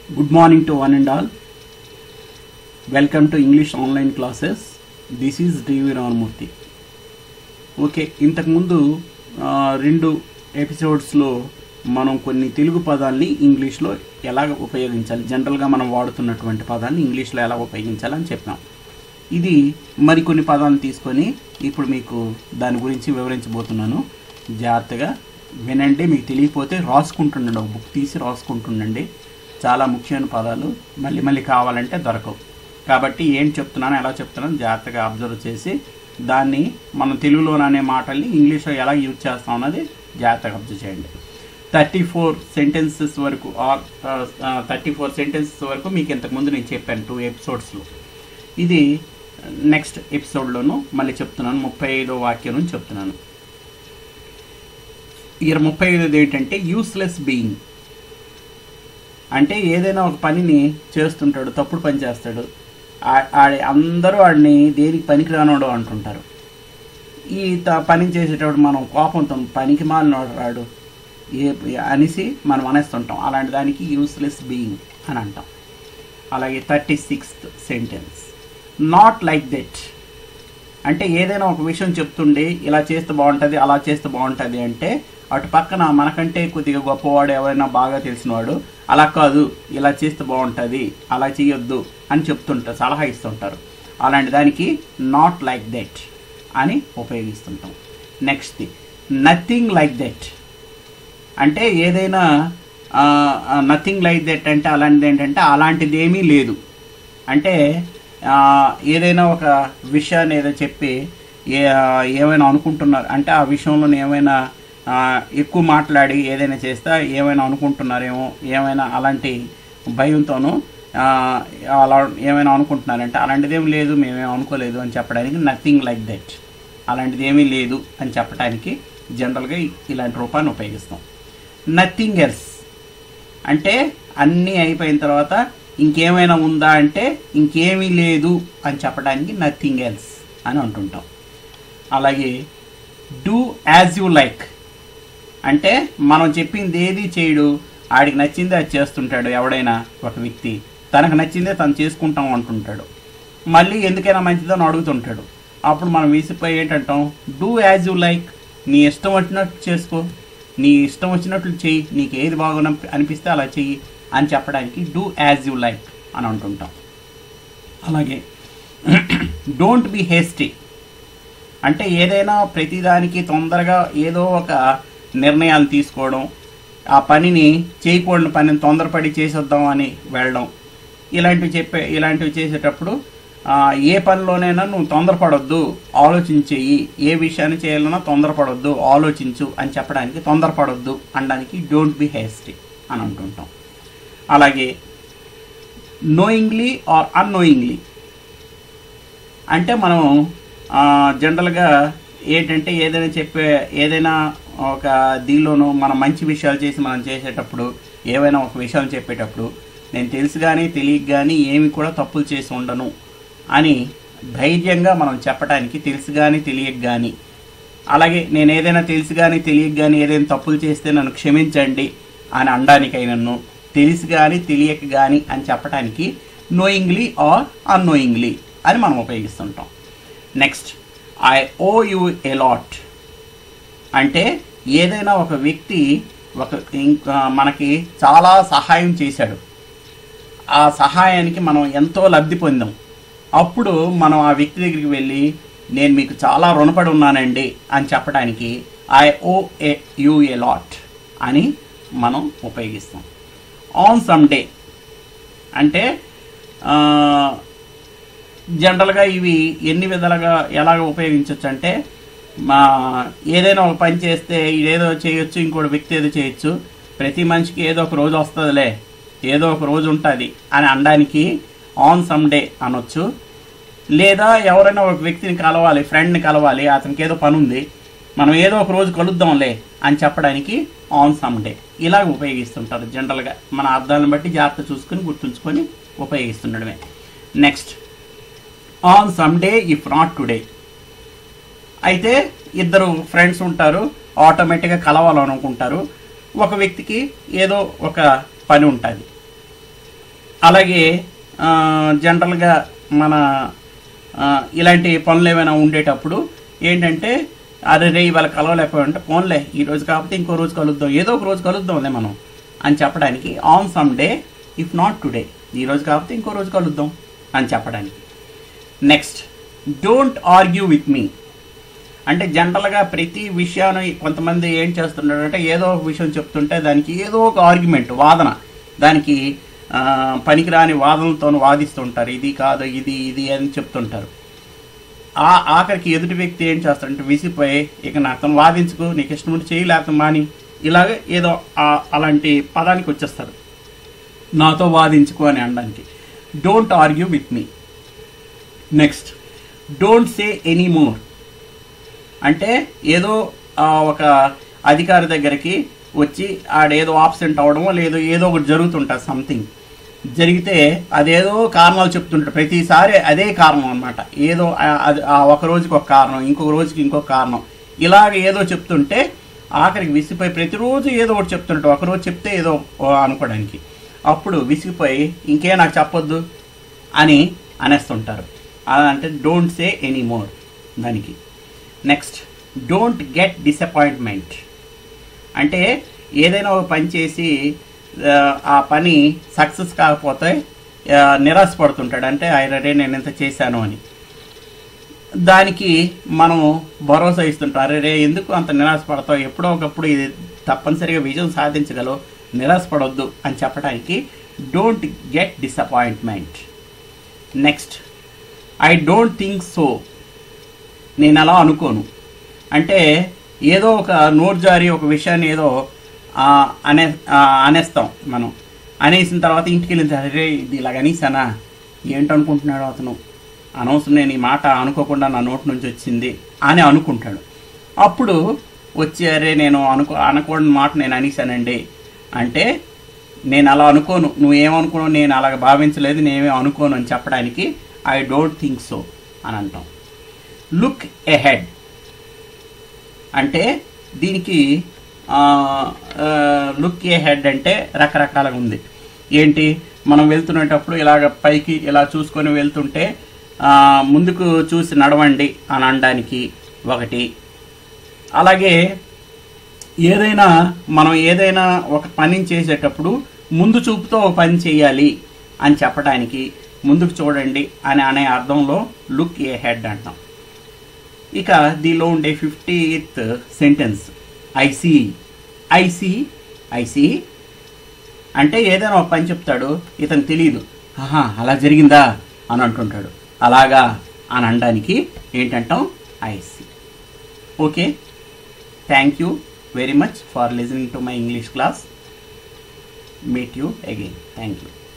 Good morning to one and all. Welcome to English online classes. This is DV Ramamurthy okay ఇంతకుముందు ఆ, రెండు ఎపిసోడ్స్లో మనం కొన్ని తెలుగు పదాల్ని ఇంగ్లీష్లో ఎలా ఉపయోగించాలి జనరల్గా మనం వాడుతున్నటువంటి పదాన్ని ఇంగ్లీష్లో ఎలా ఉపయోగించాలని చెప్పాం ఇది మరికొన్ని పదాలను తీసుకొని ఇప్పుడు మీకు దాని గురించి వివరించబోతున్నాను జాగ్రత్తగా వినండి మీకు తెలియకపోతే రాసుకుంటుండండి ఒక బుక్ తీసి రాసుకుంటుండండి చాలా ముఖ్యమైన పదాలు మళ్ళీ మళ్ళీ కావాలంటే దొరకవు కాబట్టి ఏం చెప్తున్నాను ఎలా చెప్తున్నాను జాగ్రత్తగా అబ్జర్వ్ చేసి దాన్ని మనం తెలుగులోననే మాటల్ని ఇంగ్లీష్లో ఎలా యూజ్ చేస్తాం అన్నది జాగ్రత్తగా అబ్జర్వ్ చేయండి థర్టీ ఫోర్ సెంటెన్సెస్ వరకు ఆర్ థర్టీ ఫోర్ సెంటెన్సెస్ వరకు మీకు ఇంతకుముందు నేను చెప్పాను టూ ఎపిసోడ్స్లో ఇది నెక్స్ట్ ఎపిసోడ్లోను మళ్ళీ చెప్తున్నాను ముప్పై ఐదో వాక్యం నుంచి చెప్తున్నాను ఇరవై ముప్పై ఐదోది ఏంటంటే యూస్లెస్ బీయింగ్ అంటే ఏదైనా ఒక పనిని చేస్తుంటాడు తప్పుడు పని చేస్తాడు ఆ- ఆడి అందరూ వాడిని దేనికి పనికి రానోడు అంటుంటారు ఈ త- పని చేసేటప్పుడు మనం కోపంతో పనికి మాలినోడు రాడు ఏ అనేసి మనం అనేస్తుంటాం అలాంటి దానికి యూస్లెస్ బీయింగ్ అని అంటాం అలాగే thirty sixth sentence not like that అంటే ఏదైనా ఒక విషయం చెప్తుండి ఇలా చేస్తే బాగుంటుంది అలా చేస్తే బాగుంటుంది అంటే అటు పక్కన మనకంటే కొద్దిగా గొప్పవాడు ఎవరైనా బాగా తెలిసినవాడు అలా కాదు ఇలా చేస్తే బాగుంటుంది అలా చేయొద్దు అని చెప్తుంటారు సలహా ఇస్తుంటారు అలాంటి దానికి నాట్ లైక్ దట్ అని ఉపయోగిస్తుంటాం నెక్స్ట్ నథింగ్ లైక్ దట్ అంటే ఏదైనా నథింగ్ లైక్ దట్ అంటే అలాంటిది ఏంటంటే అలాంటిది ఏమీ లేదు అంటే ఆ, ఏదైనా ఒక విషయాన్ని ఏదో చెప్పి ఏ ఏమైనా అనుకుంటున్నారు అంటే ఆ విషయంలో ఏమైనా ఆ, ఎక్కువ మాట్లాడి ఏదైనా చేస్తే ఏమైనా అనుకుంటున్నారేమో ఏమైనా అలాంటి భయంతోనూ ఆ, అలా ఏమైనా అనుకుంటున్నారంటే అలాంటిది ఏం లేదు మేమేం అనుకోలేదు అని చెప్పడానికి నథింగ్ లైక్ దట్ అలాంటిది ఏమీ లేదు అని చెప్పడానికి జనరల్గా ఇలాంటి రూపాన్ని ఉపయోగిస్తాం నథింగ్ ఎల్స్ అంటే అన్నీ అయిపోయిన తర్వాత ఇంకేమైనా ఉందా అంటే ఇంకేమీ లేదు అని చెప్పడానికి నథింగ్ ఎల్స్ అని అంటుంటాం అలాగే డూ యాజ్ యూ లైక్ అంటే మనం చెప్పింది ఏది చేయడు ఆడికి నచ్చిందే అది చేస్తుంటాడు ఎవడైనా ఒక వ్యక్తి తనకు నచ్చిందే తను చేసుకుంటాం అంటుంటాడు మళ్ళీ ఎందుకైనా మంచిదని అడుగుతుంటాడు అప్పుడు మనం విసిపోయి ఏంటంటాం డూ యాజ్ యూ లైక్ నీ ఇష్టం వచ్చినట్టు చేసుకో నీ ఇష్టం వచ్చినట్లు చెయ్యి నీకు ఏది బాగా అనిపిస్తే అలా చెయ్యి అని చెప్పడానికి డూ యాజ్ యూ లైక్ అని అంటుంటాం అలాగే డోంట్ బి హేస్టీ అంటే ఏదైనా ప్రతిదానికి తొందరగా ఏదో ఒక నిర్ణయాలు తీసుకోవడం ఆ పనిని చేయకూడని పనిని తొందరపడి చేసేద్దాం అని వెళ్ళడం ఇలాంటివి చెప్పే ఇలాంటివి చేసేటప్పుడు ఆ, ఏ పనిలోనైనా నువ్వు తొందరపడొద్దు ఆలోచించేయి ఏ విషయాన్ని చేయాలన్నా తొందరపడొద్దు ఆలోచించు అని చెప్పడానికి తొందరపడొద్దు అనడానికి డోంట్ బి హేస్టీ అని అంటుంటాం అలాగే నోయింగ్లీ ఆర్ అన్నోయింగ్లీ అంటే మనం ఆ, జనరల్గా ఏంటంటే ఏదైనా చెప్పే ఏదైనా ఒక దీనిలోనూ మనం మంచి విషయాలు చేసి మనం చేసేటప్పుడు ఏవైనా ఒక విషయం చెప్పేటప్పుడు నేను తెలిసి కానీ తెలియక కానీ ఏమి కూడా తప్పులు చేసి ఉండను అని ధైర్యంగా మనం చెప్పడానికి తెలిసి కానీ తెలియక కానీ అలాగే నేను ఏదైనా తెలిసి కానీ తెలియక కానీ ఏదైనా తప్పులు చేస్తే నన్ను క్షమించండి అని అనడానికైనను తెలిసి కానీ తెలియక కానీ అని చెప్పడానికి నోయింగ్లీ ఆర్ అన్నోయింగ్లీ అని మనం ఉపయోగిస్తుంటాం next I owe you a lot అంటే ఏదైనా ఒక వ్యక్తి ఒక ఇంకా మనకి చాలా సహాయం చేశాడు ఆ సహాయానికి మనం ఎంతో లబ్ధి పొందాం అప్పుడు మనం ఆ వ్యక్తి దగ్గరికి వెళ్ళి నేను మీకు చాలా రుణపడి ఉన్నానండి అని చెప్పడానికి I owe a you a lot అని మనం ఉపయోగిస్తాం ఆన్ సమ్ డే అంటే ఆ, జనరల్గా ఇవి ఎన్ని విధాలుగా ఎలాగ ఉపయోగించవచ్చు అంటే మా ఏదైనా ఒక పని చేస్తే ఇదేదో చేయొచ్చు ఇంకోటి వ్యక్తి ఏదో చేయొచ్చు ప్రతి మనిషికి ఏదో ఒక రోజు వస్తుందిలే ఏదో ఒక రోజు ఉంటుంది అని అనడానికి ఆన్ సమ్ డే అనొచ్చు లేదా ఎవరైనా ఒక వ్యక్తిని కలవాలి ఫ్రెండ్ని కలవాలి అతనికి ఏదో పని ఉంది మనం ఏదో ఒక రోజు కలుద్దాంలే అని చెప్పడానికి ఆన్ సమ్ డే ఇలాగ ఉపయోగిస్తుంటారు జనరల్గా మన అర్థాలను బట్టి జాగ్రత్త చూసుకొని గుర్తుంచుకొని ఉపయోగిస్తుండడమే next on some day if not today అయితే ఇద్దరు ఫ్రెండ్స్ ఉంటారు ఆటోమేటిక్గా కలవాలనుకుంటారు ఒక వ్యక్తికి ఏదో ఒక పని ఉంటుంది అలాగే ఆ, జనరల్గా మన ఆ, ఇలాంటి పనులు ఏమైనా ఉండేటప్పుడు ఏంటంటే అరే రే ఇవాళ కలవలేకపోయామంటే ఫోన్లే ఈ రోజు కాకపోతే ఇంకో రోజు కలుద్దాం ఏదో ఒక రోజు కలుద్దాంలే మనం అని చెప్పడానికి on some day if not today ఈ రోజు కాకపోతే ఇంకో రోజు కలుద్దాం అని చెప్పడానికి next don't argue with me అంటే జనరల్గా ప్రతి విషయాన్ని కొంతమంది ఏం చేస్తుంటారంటే ఏదో ఒక విషయం చెప్తుంటే దానికి ఏదో ఒక ఆర్గ్యుమెంట్ వాదన దానికి ఆ, పనికిరాని వాదనలతో వాదిస్తుంటారు ఇది కాదు ఇది ఇది అని చెప్తుంటారు ఆ ఆఖరికి ఎదుటి వ్యక్తి ఏం చేస్తాడంటే విసిపోయి ఇక నాతో వాదించుకు నీకు ఇష్టం ఉంటే చేయి లేకపోతే మాని ఇలాగే ఏదో ఆ- అలాంటి పదానికి వచ్చేస్తారు నాతో వాదించుకో అని అనడానికి don't argue with me next don't say any more అంటే ఏదో ఆ, ఒక అధికారి దగ్గరికి వచ్చి ఆడేదో ఆబ్సెంట్ అవడమో లేదో ఏదో ఒకటి జరుగుతుంటుంది సంథింగ్ జరిగితే అదేదో కారణాలు చెప్తుంటారు ప్రతిసారి అదే కారణం అనమాట ఏదో ఆ- అది ఆ ఒక రోజుకి ఒక కారణం ఇంకొక రోజుకి ఇంకొక కారణం ఇలాగ ఏదో చెప్తుంటే ఆఖరికి విసిగిపోయి ప్రతిరోజు ఏదో ఒకటి చెప్తుంటాడు ఒక రోజు చెప్తే ఏదో ఓ అనుకోవడానికి అప్పుడు విసిగిపోయి ఇంకే నాకు చెప్పొద్దు అని అనేస్తుంటారు అలా అంటే డోంట్ సే ఎనీ మోర్ దానికి నెక్స్ట్ డోంట్ గెట్ డిసప్పాయింట్మెంట్ అంటే ఏదైనా ఒక పని చేసి ఆ, ఆ పని సక్సెస్ కాకపోతే ఆ, నిరాశపడుతుంటాడు అంటే ఆయన రే నేను ఎంత చేశాను అని దానికి మనం భరోసా ఇస్తుంటాం అరే రే ఎందుకు అంత నిరాశపడతావు ఎప్పుడో ఒకప్పుడు ఇది తప్పనిసరిగా విజయం సాధించగలవు నిరాశపడొద్దు అని చెప్పడానికి don't get disappointment next I don't think so నేను అలా అనుకోను అంటే ఏదో ఒక నోట్ జారి ఒక విషయాన్ని ఏదో ఆ, అనే ఆ, అనేస్తాం మనం అనేసిన తర్వాత ఇంటికి వెళ్ళిన తర్వాత "అరే, ఇది ఇలాగ అనేసానా ఏంటనుకుంటున్నాడు అతను అనవసరం నేను ఈ మాట అనుకోకుండా నా నోటి నుంచి వచ్చింది అని అనుకుంటాడు అప్పుడు వచ్చి అరే నేను అనుకో అనకూడని మాట నేను అనేసానండి అంటే నేను అలా అనుకోను నువ్వేమనుకోను నేను అలాగ భావించలేదు నేనేమీ అనుకోను అని చెప్పడానికి ఐ డోంట్ థింక్ సో అని అంటాం లుక్ ఎహెడ్ అంటే దీనికి లుక్ ఏ హెడ్ అంటే రకరకాలుగా ఉంది ఏంటి మనం వెళ్తున్నప్పుడు ఇలాగ పైకి ఇలా చూసుకొని వెళ్తుంటే ఆ, ముందుకు చూసి నడవండి అని అనడానికి ఒకటి అలాగే ఏదైనా మనం ఏదైనా ఒక పనిని చేసేటప్పుడు ముందు చూపుతో ఒక పని చేయాలి అని చెప్పడానికి ముందుకు చూడండి అని అనే అర్థంలో లుక్ ఏ హెడ్ అంటాం ఇక దీనిలో ఉండే fiftieth sentence I see I see I see అంటే ఏదైనా ఒక పని చెప్తాడు ఇతను తెలియదు ఆహా అలా జరిగిందా అని అంటుంటాడు అలాగా అని అనడానికి ఏంటంటాం I see okay thank you very much for listening to my English class meet you again thank you